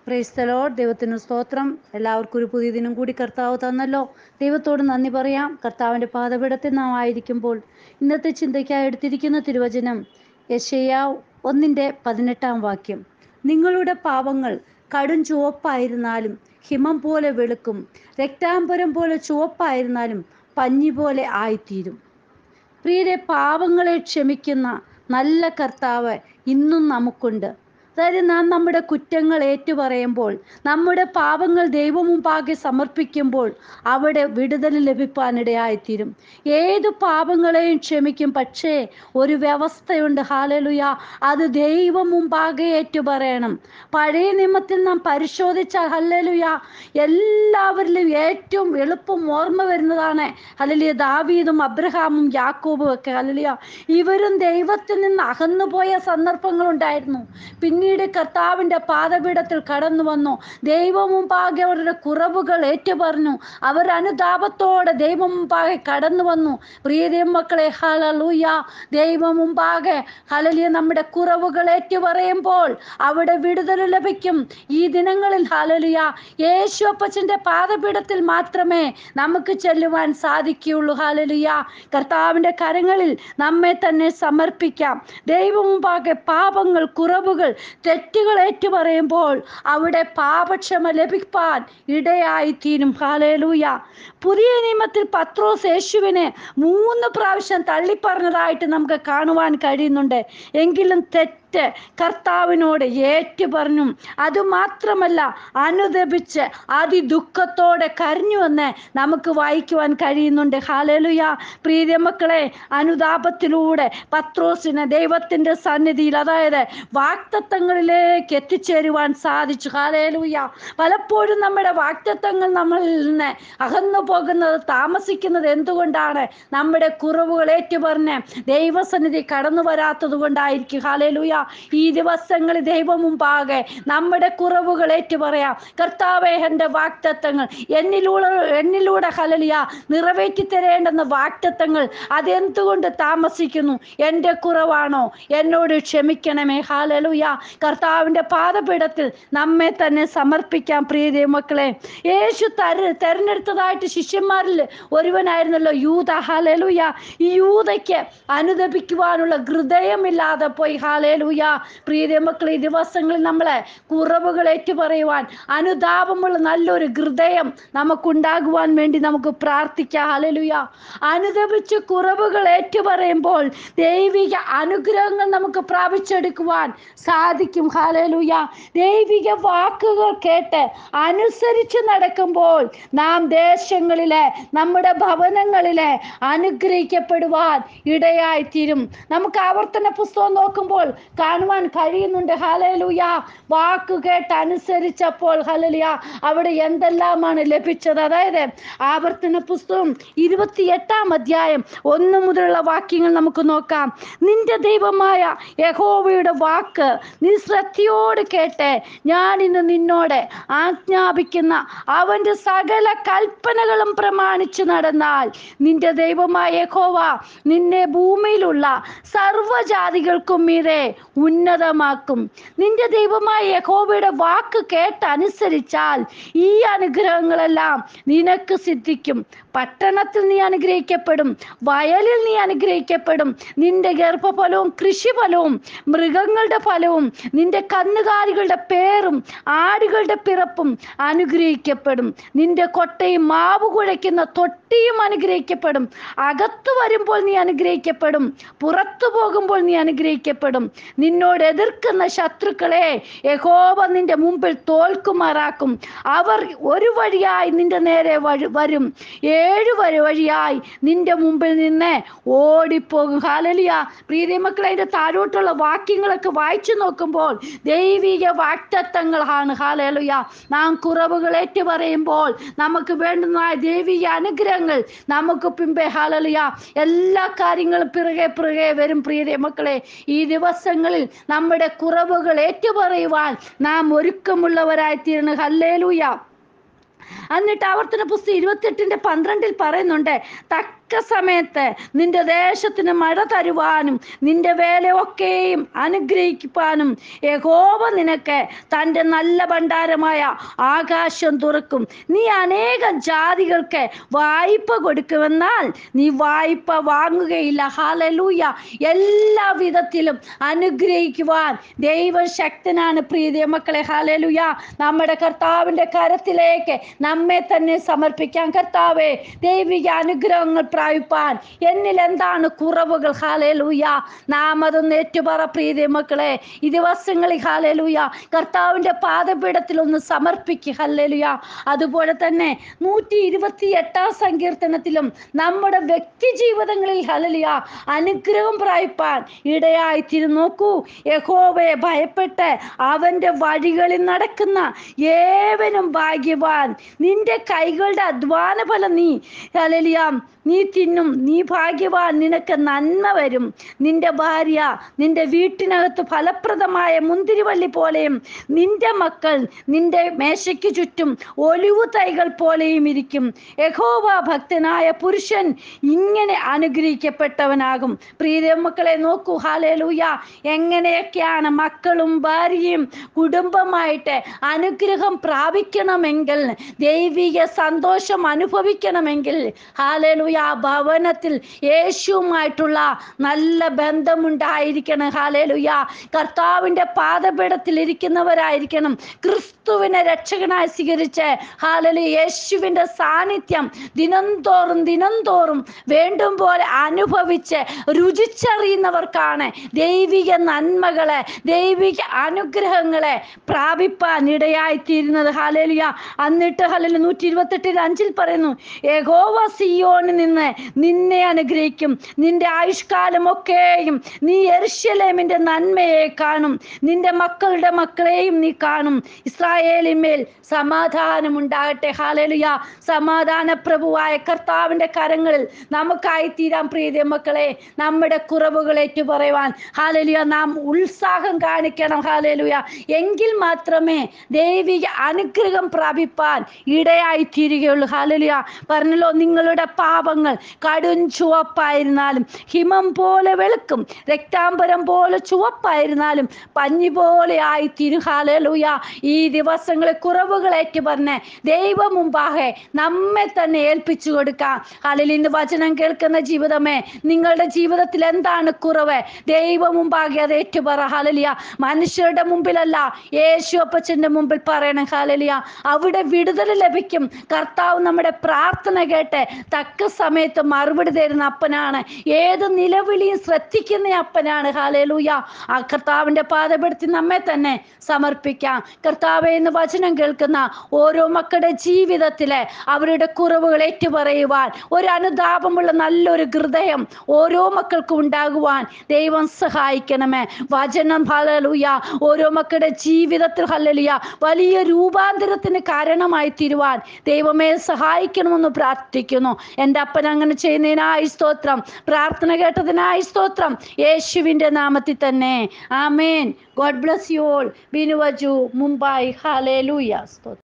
പ്രൈസ്തലോ ദൈവത്തിന് സ്തോത്രം എല്ലാവർക്കും ഒരു പുതിയ ദിനം കൂടി കർത്താവ് തന്നല്ലോ ദൈവത്തോട് നന്ദി പറയാം കർത്താവിൻ്റെ പാതപീഠത്തിൽ നാം ആയിരിക്കുമ്പോൾ ഇന്നത്തെ ചിന്തയ്ക്കായി എടുത്തിരിക്കുന്ന തിരുവചനം യശയ്യ ഒന്നിൻ്റെ പതിനെട്ടാം വാക്യം നിങ്ങളുടെ പാപങ്ങൾ കടും ചുവപ്പായിരുന്നാലും ഹിമം പോലെ വെളുക്കും രക്താംബരം പോലെ ചുവപ്പായിരുന്നാലും പഞ്ഞി പോലെ ആയിത്തീരും പ്രിയരെ പാപങ്ങളെ ക്ഷമിക്കുന്ന നല്ല കർത്താവ് ഇന്നും നമുക്കുണ്ട് അതായത് നാം നമ്മുടെ കുറ്റങ്ങൾ ഏറ്റുപറയുമ്പോൾ നമ്മുടെ പാപങ്ങൾ ദൈവമുമ്പാകെ സമർപ്പിക്കുമ്പോൾ അവിടെ വിടുതൽ ലഭിക്കാനിടയായിത്തീരും ഏതു പാപങ്ങളെയും ക്ഷമിക്കും പക്ഷേ ഒരു വ്യവസ്ഥയുണ്ട് ഹാലലുയ അത് ദൈവം മുമ്പാകെ ഏറ്റുപറയണം പഴയ നിയമത്തിൽ നാം പരിശോധിച്ചാൽ ഹല്ലലുയ എല്ലാവരിലും ഏറ്റവും എളുപ്പം ഓർമ്മ വരുന്നതാണ് ഹലലിയ ദാവീദും അബ്രഹാമും യാക്കോബും ഒക്കെ ഹലലിയ ഇവരും ദൈവത്തിൽ നിന്ന് അകന്നുപോയ സന്ദർഭങ്ങളുണ്ടായിരുന്നു പിന്നീട് കർത്താവിൻ്റെ പാദപീഠത്തിൽ കടന്നു വന്നു ദൈവം മുമ്പാകെ അവരുടെ കുറവുകൾ ഏറ്റുപറഞ്ഞു അവർ അനുതാപത്തോടെ ദൈവം മുമ്പാകെ കടന്നു വന്നു പ്രിയ മക്കളെ ഹലലൂയ ദൈവം മുമ്പാകെ ഹലലിയ നമ്മുടെ കുറവുകൾ ഏറ്റുപറയുമ്പോൾ അവിടെ വിടുതൽ ലഭിക്കും ഈ ദിനങ്ങളിൽ ഹലലിയ യേശു അപ്പച്ചൻ്റെ പാദപീഠത്തിൽ മാത്രമേ നമുക്ക് ചെല്ലുവാൻ സാധിക്കുകയുള്ളൂ ഹലലിയ കർത്താവിൻ്റെ കരങ്ങളിൽ നമ്മെ തന്നെ സമർപ്പിക്കാം ദൈവം മുമ്പാകെ പാപങ്ങൾ കുറവുകൾ തെറ്റുകൾ ഏറ്റുപറയുമ്പോൾ അവിടെ പാപക്ഷമ ലഭിക്കാൻ ഇടയായിത്തീരും ഹാലേലൂയ പുതിയ നിയമത്തിൽ പത്രോസ് യേശുവിനെ മൂന്ന് പ്രാവശ്യം തള്ളിപ്പറഞ്ഞതായിട്ട് നമുക്ക് കാണുവാൻ കഴിയുന്നുണ്ട് എങ്കിലും തെറ്റ് കർത്താവിനോട് ഏറ്റു പറഞ്ഞു അതുമാത്രമല്ല അനുദപിച്ച് അതിദുഃഖത്തോടെ കരഞ്ഞുവെന്ന് നമുക്ക് വായിക്കുവാൻ കഴിയുന്നുണ്ട് ഹാലേലുയ പ്രീതി മക്കളെ അനുതാപത്തിലൂടെ പത്രോസിന് ദൈവത്തിൻ്റെ സന്നിധിയിൽ അതായത് വാക്തത്വങ്ങളിലേക്ക് എത്തിച്ചേരുവാൻ സാധിച്ചു ഹാലേലുയ പലപ്പോഴും നമ്മുടെ വാക്തത്വങ്ങൾ നമ്മളിൽ നിന്ന് അകന്നു പോകുന്നത് താമസിക്കുന്നത് എന്തുകൊണ്ടാണ് നമ്മുടെ കുറവുകൾ ഏറ്റുപറഞ്ഞ് ദൈവസന്നിധി കടന്നു വരാത്തത് കൊണ്ടായിരിക്കും ഹാലേലുയ ഈ ദിവസങ്ങളിൽ ദൈവം മുമ്പാകെ നമ്മുടെ കുറവുകൾ ഏറ്റുപറയാം കർത്താവെ എൻ്റെ വാക്തത്വങ്ങൾ എന്നിലൂടെ എന്നിലൂടെ ഹലലിയ നിറവേറ്റി തരേണ്ടുന്ന വാക്തത്വങ്ങൾ അതെന്തുകൊണ്ട് താമസിക്കുന്നു എൻ്റെ കുറവാണോ എന്നോട് ക്ഷമിക്കണമേ ഹാലലുയ കർത്താവിൻ്റെ പാദപീഠത്തിൽ നമ്മെ തന്നെ സമർപ്പിക്കാം പ്രിയ മക്കളെ യേശു തര തെരഞ്ഞെടുത്തതായിട്ട് ശിഷ്യന്മാരിൽ ഒരുവനായിരുന്നല്ലോ യൂത ഹാലലുയ ഈ യൂതയ്ക്ക് അനുദപിക്കുവാനുള്ള ഹൃദയമില്ലാതെ പോയി ഹാലേലൂയ പ്രിയ മക്കളെ ഈ ദിവസങ്ങളിൽ നമ്മളെ കുറവുകൾ ഏറ്റുപറയുവാൻ അനുതാപമുള്ള നല്ലൊരു ഹൃദയം നമുക്കുണ്ടാകുവാൻ വേണ്ടി നമുക്ക് പ്രാർത്ഥിക്കാം ഹാലലുയ അനുദപിച്ച് കുറവുകൾ ഏറ്റുപറയുമ്പോൾ ദൈവിക അനുഗ്രഹങ്ങൾ നമുക്ക് പ്രാപിച്ചെടുക്കുവാൻ സാധിക്കും ഹാലലുയ ദൈവിക വാക്കുകൾ കേട്ട് അനുസരിച്ച് നടക്കുമ്പോൾ നാം ദേശങ്ങളിലെ നമ്മുടെ ഭവനങ്ങളിലെ അനുഗ്രഹിക്കപ്പെടുവാൻ ഇടയായിത്തീരും നമുക്ക് ആവർത്തന പുസ്തകം നോക്കുമ്പോൾ കാണുവാൻ കഴിയുന്നുണ്ട് ഹലലുയ വാക്ക് കേട്ട് അനുസരിച്ചപ്പോൾ ഹലലിയ അവിടെ എന്തെല്ലാമാണ് ലഭിച്ചത് അതായത് ആവർത്തന പുസ്തകം ഇരുപത്തിയെട്ടാം അധ്യായം ഒന്ന് മുതലുള്ള വാക്യങ്ങൾ നമുക്ക് നോക്കാം നിന്റെ ദൈവമായ യഹോവയുടെ വാക്ക് നീ ശ്രദ്ധയോട് കേട്ട് ഞാൻ ഇന്ന് നിന്നോട് ആജ്ഞാപിക്കുന്ന അവൻ്റെ സകല കൽപ്പനകളും പ്രമാണിച്ചു നടന്നാൽ നിന്റെ ദൈവമായ യഹോവ നിന്നെ ഭൂമിയിലുള്ള സർവജാതികൾക്കും മീതെ ഉന്നതമാക്കും നിന്റെ ദൈവമായ യഹോവയുടെ വാക്ക് കേട്ട് അനുസരിച്ചാൽ ഈ അനുഗ്രഹങ്ങളെല്ലാം നിനക്ക് സിദ്ധിക്കും പട്ടണത്തിൽ നീ അനുഗ്രഹിക്കപ്പെടും വയലിൽ നീ അനുഗ്രഹിക്കപ്പെടും നിന്റെ ഗർഭഫലവും കൃഷിഫലവും മൃഗങ്ങളുടെ ഫലവും നിന്റെ കന്നുകാലികളുടെ പേരും ആടുകളുടെ പിറപ്പും അനുഗ്രഹിക്കപ്പെടും നിന്റെ കൊട്ടയും മാവ് കുഴയ്ക്കുന്ന തൊട്ടിയും അനുഗ്രഹിക്കപ്പെടും അകത്തു വരുമ്പോൾ നീ അനുഗ്രഹിക്കപ്പെടും പുറത്തു പോകുമ്പോൾ നീ അനുഗ്രഹിക്കപ്പെടും നിന്നോട് എതിർക്കുന്ന ശത്രുക്കളെ യഹോവ നിന്റെ മുമ്പിൽ തോൽക്കുമാറാക്കും അവർ ഒരു വഴിയായി നിന്റെ നേരെ വരും ഏഴു വരെ വഴിയായി നിന്റെ മുമ്പിൽ നിന്ന് ഓടിപ്പോകും ഹാലലിയ പ്രീതി മക്കളെ അതിൻ്റെ താഴോട്ടുള്ള വാക്യങ്ങളൊക്കെ വായിച്ചു നോക്കുമ്പോൾ ദൈവിക വാക്തത്വങ്ങളാണ് ഹാലലുയ നാം കുറവുകൾ ഏറ്റു പറയുമ്പോൾ നമുക്ക് വേണ്ടുന്ന ദൈവിക അനുഗ്രഹങ്ങൾ നമുക്ക് പിമ്പെ ഹാലലിയ എല്ലാ കാര്യങ്ങളും പിറകെ പിറകെ വരും പ്രിയ മക്കളെ ഈ ദിവസങ്ങളിൽ നമ്മുടെ കുറവുകൾ ഏറ്റുപറയുവാൻ നാം ഒരുക്കമുള്ളവരായി തീർന്നു ഹല്ലേലൂയ എന്നിട്ട് ആവർത്തന പുസ്തകം ഇരുപത്തെട്ടിന്റെ പന്ത്രണ്ടിൽ പറയുന്നുണ്ട് തക്ക സമയത്ത് നിന്റെ ദേശത്തിന് മഴ തരുവാനും നിന്റെ വേലയൊക്കെയും അനുഗ്രഹിക്കാനും യഹോവ നിനക്ക് തൻ്റെ നല്ല ഭണ്ഡാരമായ ആകാശം തുറക്കും നീ അനേകം ജാതികൾക്ക് വായ്പ കൊടുക്കുമെന്നാൽ നീ വായ്പ വാങ്ങുകയില്ല ഹാലലൂയ എല്ലാ വിധത്തിലും അനുഗ്രഹിക്കുവാൻ ദൈവം ശക്തനാണ് പ്രീതിയ മക്കളെ ഹാലലൂയ നമ്മുടെ കർത്താവിൻ്റെ കരത്തിലേക്ക് നമ്മെ തന്നെ സമർപ്പിക്കാൻ കർത്താവേ ദൈവിക അനുഗ്രഹങ്ങൾ പ്രാപിപ്പാൻ എന്നിൽ എന്താണ് കുറവുകൾ ഹാലേലൂയ നാം അതൊന്ന് ഏറ്റുപറ പ്രീതി മക്കളെ ഈ ദിവസങ്ങളിൽ ഹാലേലൂയ കർത്താവിൻ്റെ പാദപീഠത്തിൽ ഒന്ന് സമർപ്പിക്കുക ഹല്ലേലൂയ അതുപോലെ തന്നെ നൂറ്റി ഇരുപത്തി എട്ടാം സങ്കീർത്തനത്തിലും നമ്മുടെ വ്യക്തി ജീവിതങ്ങളിൽ ഹലലിയ അനുഗ്രഹം പ്രാപിപ്പാൻ ഇടയായി തിരു നോക്കൂ യഹോവയെ ഭയപ്പെട്ട് അവൻ്റെ വഴികളിൽ നടക്കുന്ന ഏവനും ഭാഗ്യവാൻ നിന്റെ കൈകളുടെ അധ്വാന ഫലം നീ ഹലലിയ നീ തിന്നും നീ ഭാഗ്യവാൻ നിനക്ക് നന്മ വരും നിന്റെ ഭാര്യ നിന്റെ വീട്ടിനകത്ത് ഫലപ്രദമായ മുന്തിരിവള്ളി പോലെയും നിന്റെ മക്കൾ നിന്റെ മേശയ്ക്ക് ചുറ്റും ഒലിവു തൈകൾ പോലെയും ഇരിക്കും യഹോവ ഭക്തനായ പുരുഷൻ ഇങ്ങനെ അനുഗ്രഹിക്കപ്പെട്ടവനാകും പ്രീതി മക്കളെ നോക്കൂ ഹാലേലൂയ എങ്ങനെയൊക്കെയാണ് മക്കളും ഭാര്യയും കുടുംബമായിട്ട് അനുഗ്രഹം പ്രാപിക്കണമെങ്കിൽ ദൈവിക സന്തോഷം അനുഭവിക്കണമെങ്കിൽ ഹാലേലൂയ ആ ഭവനത്തിൽ യേശുവുമായിട്ടുള്ള നല്ല ബന്ധമുണ്ടായിരിക്കണം ഹാലേലൂയ കർത്താവിൻ്റെ പാദപീഠത്തിൽ ഇരിക്കുന്നവരായിരിക്കണം ക്രിസ്തുവിനെ രക്ഷകനായി സ്വീകരിച്ച് ഹാലലു യേശുവിൻ്റെ സാന്നിധ്യം ദിനംതോറും ദിനംതോറും വേണ്ടും പോലെ അനുഭവിച്ച് രുചിച്ചറിയുന്നവർക്കാണ് ദൈവിക നന്മകളെ ദൈവിക അനുഗ്രഹങ്ങളെ പ്രാപിപ്പാൻ ഇടയായിത്തീരുന്നത് ഹാലേലിയ എന്നിട്ട് ഹലലു നൂറ്റി ഇരുപത്തെട്ടിൽ അഞ്ചിൽ പറയുന്നു യഹോവ സിയോനിൽ നിന്ന് നിന്നെ അനുഗ്രഹിക്കും നിന്റെ ആയുഷ്കാലമൊക്കെയും നീ എർഷ്യലേമിന്റെ നന്മയെ കാണും നിന്റെ മക്കളുടെ മക്കളെയും നീ കാണും ഇസ്രായേലിന്മേൽ സമാധാനം ഉണ്ടാകട്ടെ ഹാലലുയ സമാധാന പ്രഭുവായ കർത്താവിന്റെ കരങ്ങളിൽ നമുക്കായി തീരാൻ പ്രീതി മക്കളെ നമ്മുടെ കുറവുകൾ ഏറ്റുപറയുവാൻ ഹാലലുയ നാം ഉത്സാഹം കാണിക്കണം ഹാലലുയ എങ്കിൽ മാത്രമേ ദൈവിക അനുഗ്രഹം പ്രാപിപ്പാൻ ഇടയായി തീരുകയുള്ളൂ ഹാലലുയ പറഞ്ഞല്ലോ നിങ്ങളുടെ പാപങ്ങൾ കടും ചുവപ്പായിരുന്നാലും ഹിമം പോലെ വെളുക്കും രക്താംബരം പോലെ ചുവപ്പായിരുന്നാലും പഞ്ഞി പോലെ ആയി തിരുഹാലൂയ ഈ ദിവസങ്ങളെ കുറവുകൾ ഏറ്റു പറഞ്ഞ് ദൈവം മുമ്പാകെ നമ്മെ തന്നെ ഏൽപ്പിച്ചു കൊടുക്കാം അല്ലെങ്കിൽ ഇന്ന് വചനം കേൾക്കുന്ന ജീവിതമേ നിങ്ങളുടെ ജീവിതത്തിൽ എന്താണ് കുറവ് ദൈവം മുമ്പാകെ അത് ഏറ്റുപറ ഹാലലിയ മനുഷ്യരുടെ മുമ്പിലല്ല യേശു അപ്പച്ചൻ്റെ മുമ്പിൽ പറയണം ഹാലലിയ അവിടെ വിടുതൽ ലഭിക്കും കർത്താവ് നമ്മുടെ പ്രാർത്ഥന കേട്ട് തക്ക സമയത്ത് മറുപടി തരുന്ന അപ്പനാണ് ഏത് നിലവിളിയും ശ്രദ്ധിക്കുന്ന അപ്പനാണ് ഹാലേലൂയ ആ കർത്താവിൻ്റെ പാതപ്പെടുത്തി നമ്മെ തന്നെ സമർപ്പിക്കാം കർത്താവെ എന്ന് വചനം കേൾക്കുന്ന ഓരോ മക്കളുടെ ജീവിതത്തിലെ അവരുടെ കുറവുകൾ ഏറ്റുപറയുവാൻ ഒരു അനുതാപമുള്ള നല്ലൊരു ഹൃദയം ഓരോ മക്കൾക്കും ഉണ്ടാകുവാൻ ദൈവം സഹായിക്കണമേ വചനം ഹലലുയ ഓരോ മക്കളുടെ ജീവിതത്തിൽ ഹലലിയ വലിയ രൂപാന്തരത്തിന് കാരണമായി തീരുവാൻ ദൈവമേ സഹായിക്കണമെന്ന് പ്രാർത്ഥിക്കുന്നു എൻ്റെ അപ്പൻ അങ്ങനെ ചെയ്യുന്നതിനായി സ്തോത്രം പ്രാർത്ഥന കേട്ടതിനായി സ്തോത്രം യേശുവിൻ്റെ നാമത്തിൽ തന്നെ ആമേൻ ഗോഡ് ബ്ലസ് യു ഓൾ ബിനുവജു മുംബൈ ഹാലേ ലൂയ സ്തോത്രം